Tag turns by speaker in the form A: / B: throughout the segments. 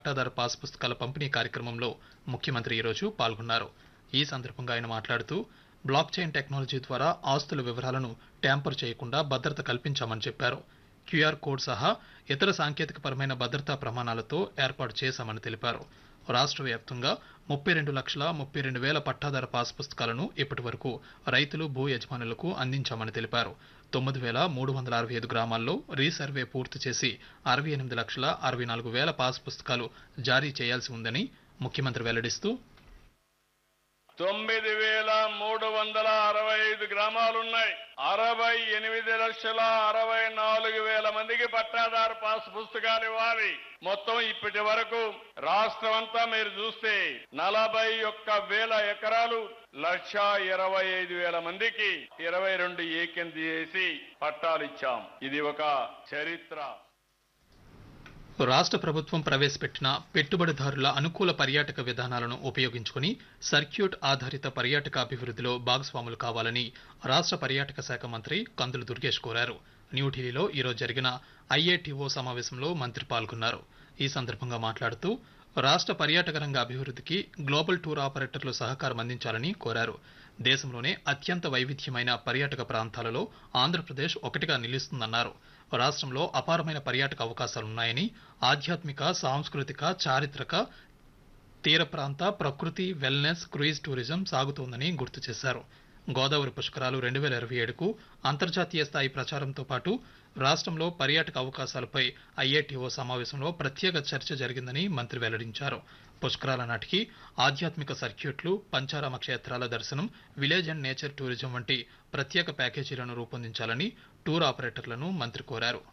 A: పట్టాదారు పాస్ పుస్తకాల పంపిణీ కార్యక్రమంలో ముఖ్యమంత్రి ఈరోజు పాల్గొన్నారు ఈ సందర్భంగా ఆయన మాట్లాడుతూ బ్లాక్ చైన్ టెక్నాలజీ ద్వారా ఆస్తుల వివరాలను ట్యాంపర్ చేయకుండా భద్రత కల్పించామని చెప్పారు క్యూఆర్ కోడ్ సహా ఇతర సాంకేతికపరమైన భద్రతా ప్రమాణాలతో ఏర్పాటు చేశామని తెలిపారు రాష్ట్ర వ్యాప్తంగా ముప్పై రెండు లక్షల ముప్పై రెండు వేల పట్టాదార పాస్ పుస్తకాలను ఇప్పటి వరకు రైతులు భూ యజమానులకు అందించామని తెలిపారు తొమ్మిది వేల మూడు వందల అరవై ఐదు గ్రామాల్లో రీసర్వే పూర్తి చేసి అరవై ఎనిమిది లక్షల అరవై నాలుగు వేల పాస్ పుస్తకాలు జారీ చేయాల్సి ఉందని ముఖ్యమంత్రి వెల్లడిస్తూ
B: తొమ్మిది వేల మూడు వందల అరవై ఐదు గ్రామాలున్నాయి అరవై ఎనిమిది లక్షల అరవై నాలుగు వేల మందికి పట్టాదారు పాస్ పుస్తకాలు ఇవ్వాలి మొత్తం ఇప్పటి వరకు రాష్ట్రం అంతా మీరు చూస్తే నలభై ఒక్క వేల ఎకరాలు లక్ష ఇరవై ఐదు వేల మందికి ఇరవై రెండు ఏకెన్ చేసి పట్టాలు ఇచ్చాం ఇది ఒక చరిత్ర
A: రాష్ట్ర ప్రభుత్వం ప్రవేశపెట్టిన పెట్టుబడిదారుల అనుకూల పర్యాటక విధానాలను ఉపయోగించుకుని సర్క్యూట్ ఆధారిత పర్యాటక అభివృద్ధిలో భాగస్వాములు కావాలని రాష్ట్ర పర్యాటక శాఖ మంత్రి కందులు దుర్గేష్ కోరారు న్యూఢిల్లీలో ఈరోజు జరిగిన ఐఏటీఓ సమావేశంలో మంత్రి పాల్గొన్నారు ఈ సందర్భంగా మాట్లాడుతూ రాష్ట్ర పర్యాటక రంగ అభివృద్ధికి గ్లోబల్ టూర్ ఆపరేటర్లు సహకారం అందించాలని కోరారు దేశంలోనే అత్యంత వైవిధ్యమైన పర్యాటక ప్రాంతాలలో ఆంధ్రప్రదేశ్ ఒకటిగా నిలుస్తుందన్నారు రాష్ట్రంలో అపారమైన పర్యాటక అవకాశాలున్నాయని ఆధ్యాత్మిక సాంస్కృతిక చారిత్రక తీర ప్రాంత ప్రకృతి వెల్నెస్ క్రూయిజ్ టూరిజం సాగుతోందని గుర్తు చేశారు గోదావరి పుష్కరాలు రెండు వేల ఇరవై ఏడుకు అంతర్జాతీయ స్థాయి ప్రచారంతో పాటు రాష్ట్రంలో పర్యాటక అవకాశాలపై ఐఏటీఓ సమావేశంలో ప్రత్యేక చర్చ జరిగిందని మంత్రి వెల్లడించారు పుష్కరాల నాటికి ఆధ్యాత్మిక సర్క్యూట్లు పంచారామ క్షేత్రాల దర్శనం విలేజ్ అండ్ నేచర్ టూరిజం వంటి ప్రత్యేక ప్యాకేజీలను రూపొందించాలని టూర్ ఆపరేటర్లను మంత్రి కోరారు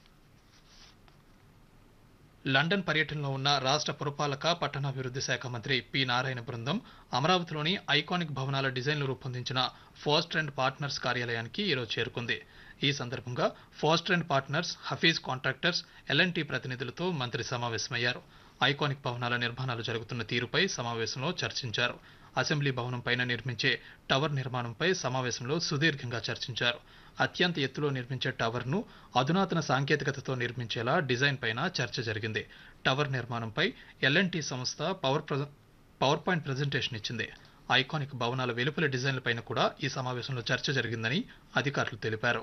A: లండన్ పర్యటనలో ఉన్న రాష్ట్ర పురపాలక పట్టణాభివృద్ధి శాఖ మంత్రి పి నారాయణ బృందం అమరావతిలోని ఐకానిక్ భవనాల డిజైన్లు రూపొందించిన ఫోస్టర్ అండ్ పార్ట్నర్స్ కార్యాలయానికి ఈరోజు చేరుకుంది ఈ సందర్భంగా Foster and partners Hafeez contractors L N T ప్రతినిధులతో మంత్రి సమావేశమయ్యారు ఐకానిక్ భవనాల నిర్మాణాలు జరుగుతున్న తీరుపై సమావేశంలో చర్చించారు అసెంబ్లీ భవనం పైన నిర్మించే టవర్ నిర్మాణంపై సమావేశంలో సుదీర్ఘంగా చర్చించారు అత్యంత ఎత్తులో నిర్మించే టవర్ను అధునాతన సాంకేతికతతో నిర్మించేలా డిజైన్ పైన చర్చ జరిగింది టవర్ నిర్మాణంపై ఎల్ఎన్టీ సంస్థ పవర్ ప్ర- పవర్ పాయింట్ ప్రజెంటేషన్ ఇచ్చింది ఐకానిక్ భవనాల వెలుపల డిజైన్లపైన కూడా ఈ సమావేశంలో చర్చ జరిగిందని అధికారులు తెలిపారు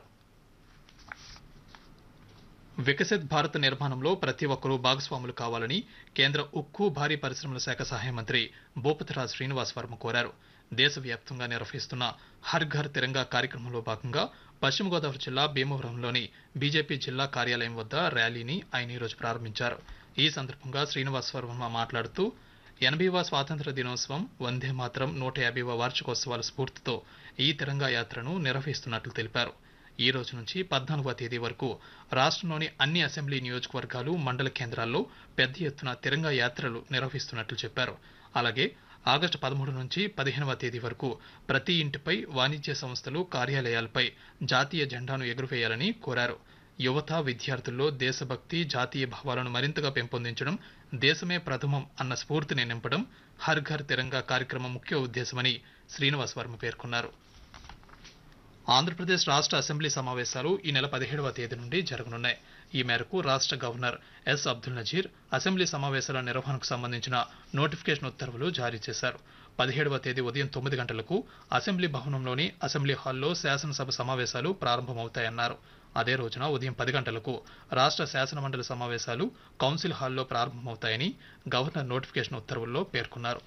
A: వికసిత్ భారత్ నిర్మాణంలో ప్రతి ఒక్కరూ భాగస్వాములు కావాలని కేంద్ర ఉక్కు భారీ పరిశ్రమల శాఖ సహాయ మంత్రి భూపతిరాజ్ శ్రీనివాస్ వర్మ కోరారు దేశవ్యాప్తంగా నిర్వహిస్తున్న హర్ ఘర్ తిరంగా కార్యక్రమంలో భాగంగా పశ్చిమ గోదావరి జిల్లా భీమవరంలోని బీజేపీ జిల్లా కార్యాలయం వద్ద ర్యాలీని ఆయన ఈరోజు ప్రారంభించారు ఈ సందర్భంగా శ్రీనివాస్ వర్మ మాట్లాడుతూ ఎనభైవ స్వాతంత్ర దినోత్సవం వందే మాత్రం నూట యాభైవ వార్షికోత్సవాల స్ఫూర్తితో ఈ తిరంగా యాత్రను నిర్వహిస్తున్నట్లు తెలిపారు ఈ రోజు నుంచి పద్నాలుగవ తేదీ వరకు రాష్ట్రంలోని అన్ని అసెంబ్లీ నియోజకవర్గాలు మండల కేంద్రాల్లో పెద్ద ఎత్తున తిరంగా యాత్రలు నిర్వహిస్తున్నట్లు చెప్పారు అలాగే ఆగస్టు పదమూడు నుంచి పదిహేనవ తేదీ వరకు ప్రతి ఇంటిపై వాణిజ్య సంస్థలు కార్యాలయాలపై జాతీయ జెండాను ఎగురవేయాలని కోరారు యువత విద్యార్థుల్లో దేశభక్తి జాతీయ భావాలను మరింతగా పెంపొందించడం దేశమే ప్రథమం అన్న స్ఫూర్తిని నింపడం హర్ ఘర్ తిరంగా కార్యక్రమం ముఖ్య ఉద్దేశమని శ్రీనివాస్ వర్మ పేర్కొన్నారు ఆంధ్రప్రదేశ్ రాష్ట్ర అసెంబ్లీ సమావేశాలు ఈ నెల పదిహేడవ తేదీ నుండి జరగనున్నాయి ఈ మేరకు రాష్ట్ర governor S Abdul Nazeer assembly సమావేశాల నిర్వహణకు సంబంధించిన నోటిఫికేషన్ ఉత్తర్వులు జారీ చేశారు పదిహేడవ తేదీ ఉదయం తొమ్మిది గంటలకు అసెంబ్లీ భవనంలోని అసెంబ్లీ హాల్లో శాసనసభ సమావేశాలు ప్రారంభమవుతాయన్నారు అదే రోజున ఉదయం పది గంటలకు రాష్ట్ర శాసనమండలి సమావేశాలు కౌన్సిల్ హాల్లో ప్రారంభమవుతాయని గవర్నర్ నోటిఫికేషన్ ఉత్తర్వుల్లో పేర్కొన్నారు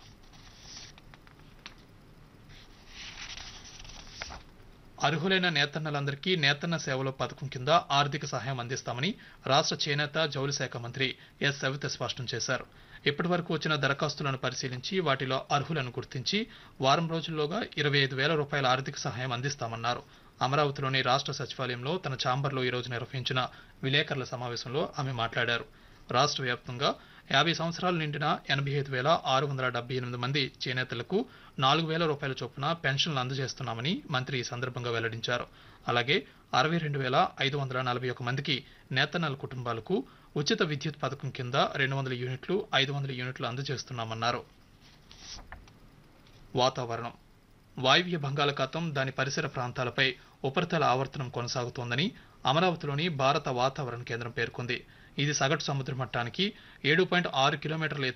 A: అర్హులైన నేతన్నలందరికీ నేతన్న సేవలో పథకం కింద ఆర్థిక సహాయం అందిస్తామని రాష్ట్ర చేనేత జౌలి శాఖ మంత్రి ఎస్ సవిత స్పష్టం చేశారు ఇప్పటి వరకు వచ్చిన దరఖాస్తులను పరిశీలించి వాటిలో అర్హులను గుర్తించి వారం రోజుల్లోగా ఇరవై ఐదు వేల రూపాయల ఆర్థిక సహాయం అందిస్తామన్నారు అమరావతిలోని రాష్ట్ర సచివాలయంలో తన ఛాంబర్లో ఈరోజు నిర్వహించిన విలేకరుల సమావేశంలో ఆమె మాట్లాడారు రాష్ట్ర వ్యాప్తంగా యాభై సంవత్సరాలు నిండిన ఎనభై ఐదు వేల ఆరు వందల డెబ్బై ఎనిమిది మంది చేనేతలకు నాలుగు వేల రూపాయల చొప్పున పెన్షన్లు అందజేస్తున్నామని మంత్రి ఈ సందర్భంగా వెల్లడించారు అలాగే అరవై రెండు వేల ఐదు వందల నలభై ఒక మందికి నేతన్నల కుటుంబాలకు ఉచిత విద్యుత్ పథకం కింద రెండు వందల యూనిట్లు ఐదు వందల యూనిట్లు అందజేస్తున్నామన్నారు వాతావరణం వాయువ్య బంగాళాఖాతం దాని పరిసర ప్రాంతాలపై ఉపరితల ఆవర్తనం కొనసాగుతోందని అమరావతిలోని భారత వాతావరణ కేంద్రం పేర్కొంది ఇది సగటు సముద్ర మట్టానికి ఏడు పాయింట్ ఆరు కిలోమీటర్ల